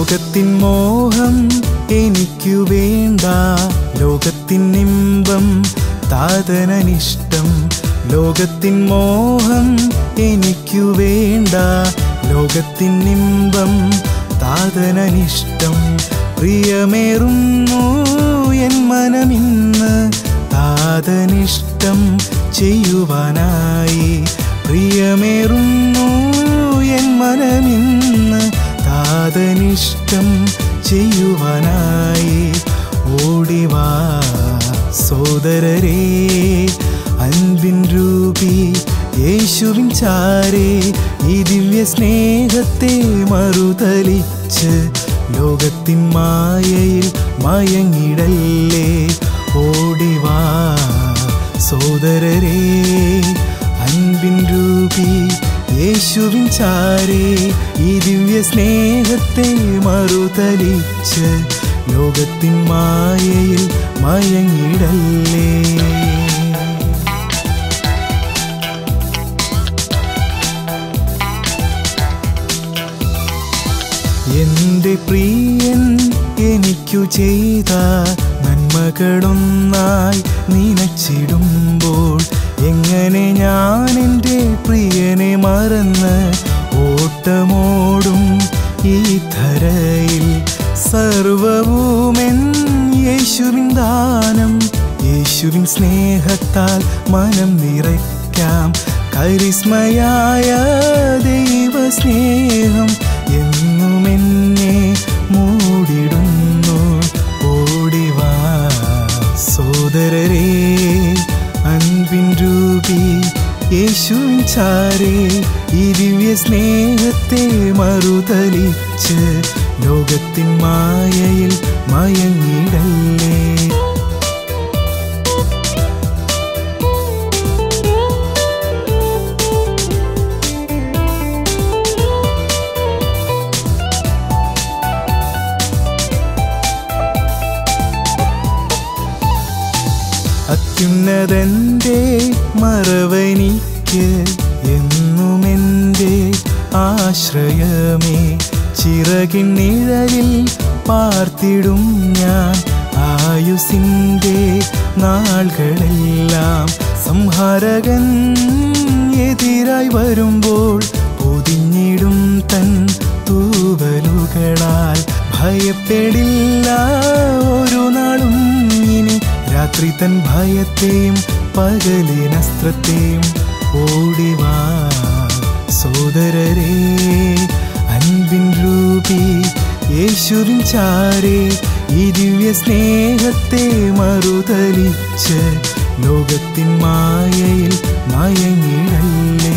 ലോകത്തിൻ മോഹം എനിക്കു വേണ്ട ലോകത്തിൻ ഇമ്പം താതനനിഷ്ടം ലോകത്തിൻ മോഹം എനിക്കു വേണ്ട ലോകത്തിൻ ഇമ്പം താതനനിഷ്ടം പ്രിയമേറുന്നു എൻ മനമിന്ന് താതനിഷ്ടം ചെയ്യുവാനായി പ്രിയമേറുന്നു എൻ മനമിന്ന് താതനിഷ്ടം ചെയ്യുവാനായി ഓടിവാ സോദരരേ അൻപിൻ രൂപി യേശുവിൻ ചാരേ ഈ ദിവ്യ സ്നേഹത്തെ മറുതലിച്ച് ലോകത്തിൻ മായയിൽ മയങ്ങിടല്ലേ ഓടിവാ സോദരരേ അൻപിൻ രൂപി യേശുവിൻ ചാരേ ഈ ദിവ്യ സ്നേഹത്തെ മറുതലിച്ച് ലോകത്തിൻ മായയിൽ മയങ്ങിടല്ലേ എന്റെ പ്രിയൻ എനിക്കു ചെയ്ത നന്മകളൊന്നായി നനച്ചിടുമ്പോൾ എങ്ങനെ ഞാൻ എൻ്റെ പ്രിയനെ മറന്ന് ഓട്ടമോടും ഈ ധരയിൽ സർവവുമെൻ യേശുവിൻ ദാനം യേശുവിൻ സ്നേഹത്താൽ മനം നിറയ്ക്കാം കരിസ്മയായ ദൈവ സ്നേഹം എന്നും എന്നെ മൂടിടുന്നു ഓടിവാ സോദരരേ അൻപിൻ രൂപി യേശുവിൻ ചാരേ ഈ ദിവ്യ സ്നേഹത്തെ മറുതലിച്ച് ലോകത്തിൻ മായയിൽ മയങ്ങിടല്ലേ അത്യുന്നതന്റെ മറവനിക്ക് എന്നുമെൻ്റെ ആശ്രയമേ ചിറകിൻ നിഴലിൽ പാർത്തിടും ഞാൻ ആയുസിൻ്റെ നാളുകളെല്ലാം സംഹാരകൻ എതിരായി വരുമ്പോൾ പൊതിഞ്ഞിടും തൻ തൂവലുകളാൽ ഭയപ്പെടില്ല ഒരു നാളും ഇനി രാത്രി തൻ ഭയത്തെയും പകലിനസ്ത്രത്തെയും ഓടിവാ സോദരരേ അൻപിൻ രൂപി യേശുവിൻ ചാരേ ഈ ദിവ്യ സ്നേഹത്തെ മറുതലിച്ച് ലോകത്തിൻ മായയിൽ മയങ്ങിടല്ലേ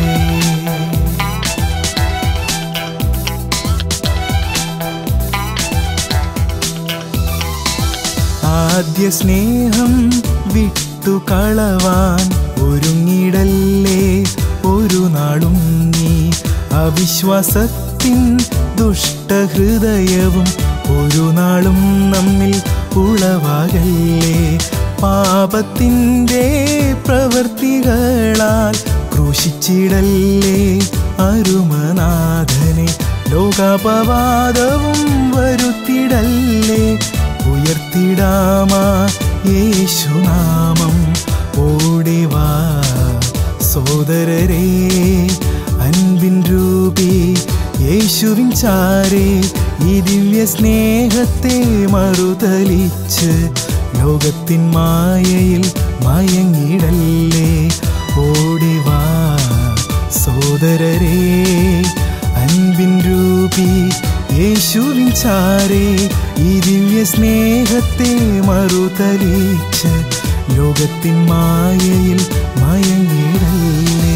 ആദ്യ സ്നേഹം വിട്ടു കളവാൻ ഒരുങ്ങിടല്ലേ ഒരു നാളും നീ അവിശ്വാസത്തിൻ ദുഷ്ടഹൃദയവും ഒരു നാളും നമ്മിൽ ഉളവാകല്ലേ പാപത്തിൻ്റെ പ്രവൃത്തികളാൽ ക്രൂശിച്ചിടല്ലേ അരുമനാഥനെ ലോകാപവാദവും വരുത്തിടല്ലേ ഉയർത്തിടാമാ യേശുനാമം ഓടിവാ സോദരരേ അൻപിൻ രൂപി യേശുവിൻ ചാരേ ഈ ദിവ്യ സ്നേഹത്തെ മറുതലിച്ച് ലോകത്തിൻ മായയിൽ മയങ്ങിടല്ലേ ഓടിവാ സോദരരേ അൻപിൻ രൂപി യേശുവിൻ ചാരേ ഈ ദിവ്യ സ്നേഹത്തെ മറുതലിച്ച് ലോകത്തിൻ മായയിൽ മയങ്ങിടല്ലേ